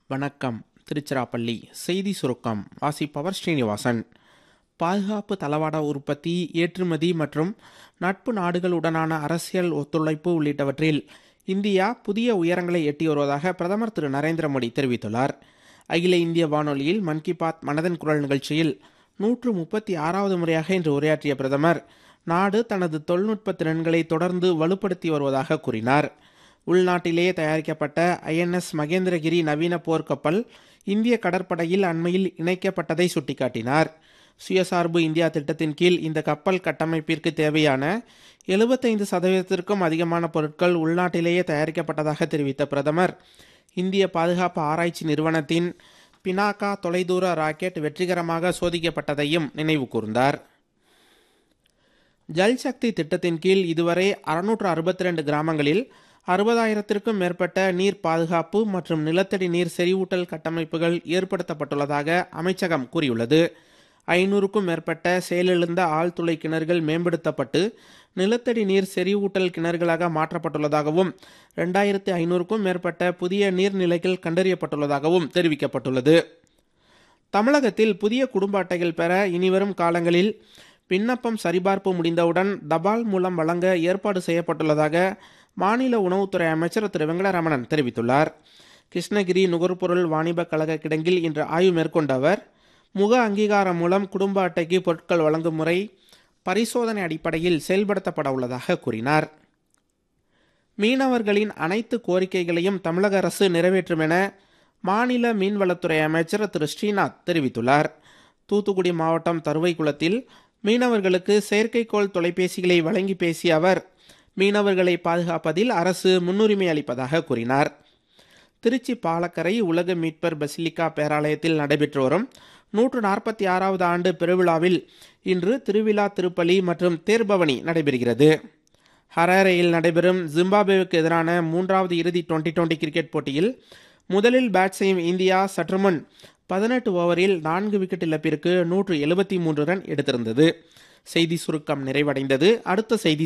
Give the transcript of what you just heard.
வணக்கம் திருச்சிராப்பள்ளி செய்தி சுருக்கம் வாசிப்பவர் ஸ்ரீனிவாசன் பாதுகாப்பு தளவாட உற்பத்தி ஏற்றுமதி மற்றும் நட்பு நாடுகளுடனான அரசியல் ஒத்துழைப்பு உள்ளிட்டவற்றில் இந்தியா புதிய உயரங்களை எட்டி வருவதாக பிரதமர் திரு நரேந்திர மோடி தெரிவித்துள்ளார் அகில இந்திய வானொலியில் மன் கி பாத் மனதன் குரல் நிகழ்ச்சியில் நூற்று முப்பத்தி ஆறாவது முறையாக இன்று உரையாற்றிய பிரதமர் நாடு தனது தொழில்நுட்ப திறன்களை தொடர்ந்து வலுப்படுத்தி வருவதாக கூறினார் உள்நாட்டிலேயே தயாரிக்கப்பட்ட ஐஎன்எஸ் மகேந்திரகிரி நவீன போர்க்கப்பல் இந்திய கடற்படையில் அண்மையில் இணைக்கப்பட்டதை சுட்டிக்காட்டினார் சுயசார்பு இந்தியா திட்டத்தின் கீழ் இந்த கப்பல் கட்டமைப்பிற்கு தேவையான எழுபத்தைந்து சதவீதத்திற்கும் அதிகமான பொருட்கள் உள்நாட்டிலேயே தயாரிக்கப்பட்டதாக தெரிவித்த பிரதமர் இந்திய பாதுகாப்பு ஆராய்ச்சி நிறுவனத்தின் பினாகா தொலைதூர ராக்கெட் வெற்றிகரமாக சோதிக்கப்பட்டதையும் நினைவு கூர்ந்தார் ஜல் சக்தி திட்டத்தின் கீழ் இதுவரை அறுநூற்று அறுபத்தி ரெண்டு கிராமங்களில் அறுபதாயிரத்திற்கும் மேற்பட்ட நீர் பாதுகாப்பு மற்றும் நிலத்தடி நீர் செறிவூட்டல் கட்டமைப்புகள் ஏற்படுத்தப்பட்டுள்ளதாக அமைச்சகம் கூறியுள்ளது ஐநூறுக்கும் மேற்பட்ட செயலிழந்த ஆழ்துளை கிணறுகள் மேம்படுத்தப்பட்டு நிலத்தடி நீர் செறிவூட்டல் கிணறுகளாக மாற்றப்பட்டுள்ளதாகவும் ரெண்டாயிரத்தி ஐநூறுக்கும் மேற்பட்ட புதிய நீர்நிலைகள் கண்டறியப்பட்டுள்ளதாகவும் தெரிவிக்கப்பட்டுள்ளது தமிழகத்தில் புதிய குடும்ப அட்டைகள் பெற இனிவரும் காலங்களில் விண்ணப்பம் சரிபார்ப்பு முடிந்தவுடன் தபால் மூலம் வழங்க ஏற்பாடு செய்யப்பட்டுள்ளதாக மாநில உணவுத்துறை அமைச்சர் திரு வெங்கடரமணன் தெரிவித்துள்ளார் கிருஷ்ணகிரி நுகர்பொருள் வாணிப கழக கிடங்கில் இன்று ஆய்வு மேற்கொண்ட அவர் முக அங்கீகாரம் மூலம் குடும்ப அட்டைக்கு பொருட்கள் வழங்கும் முறை பரிசோதனை அடிப்படையில் செயல்படுத்தப்பட உள்ளதாக கூறினார் மீனவர்களின் அனைத்து கோரிக்கைகளையும் தமிழக அரசு நிறைவேற்றும் என மாநில மீன்வளத்துறை அமைச்சர் திரு ஸ்ரீநாத் தெரிவித்துள்ளார் தூத்துக்குடி மாவட்டம் தருவைக்குளத்தில் மீனவர்களுக்கு செயற்கைக்கோள் தொலைபேசிகளை வழங்கி பேசிய அவர் மீனவர்களை பாதுகாப்பதில் அரசு முன்னுரிமை அளிப்பதாக கூறினார் திருச்சி பாலக்கரை உலக மீட்பர் பசிலிக்கா பேராலயத்தில் நடைபெற்று வரும் நூற்று நாற்பத்தி ஆறாவது ஆண்டு பெருவிழாவில் இன்று திருவிழா திருப்பலி மற்றும் தேர்பவனி நடைபெறுகிறது ஹராரேயில் நடைபெறும் ஜிம்பாப்வேவுக்கு எதிரான மூன்றாவது இறுதி டுவெண்டி டுவெண்டி கிரிக்கெட் போட்டியில் முதலில் பேட் செய்யும் இந்தியா சற்றுமுன் பதினெட்டு ஓவரில் நான்கு விக்கெட் இழப்பிற்கு நூற்று எழுபத்தி மூன்று ரன் எடுத்திருந்தது செய்தி சுருக்கம் நிறைவடைந்தது அடுத்த செய்தி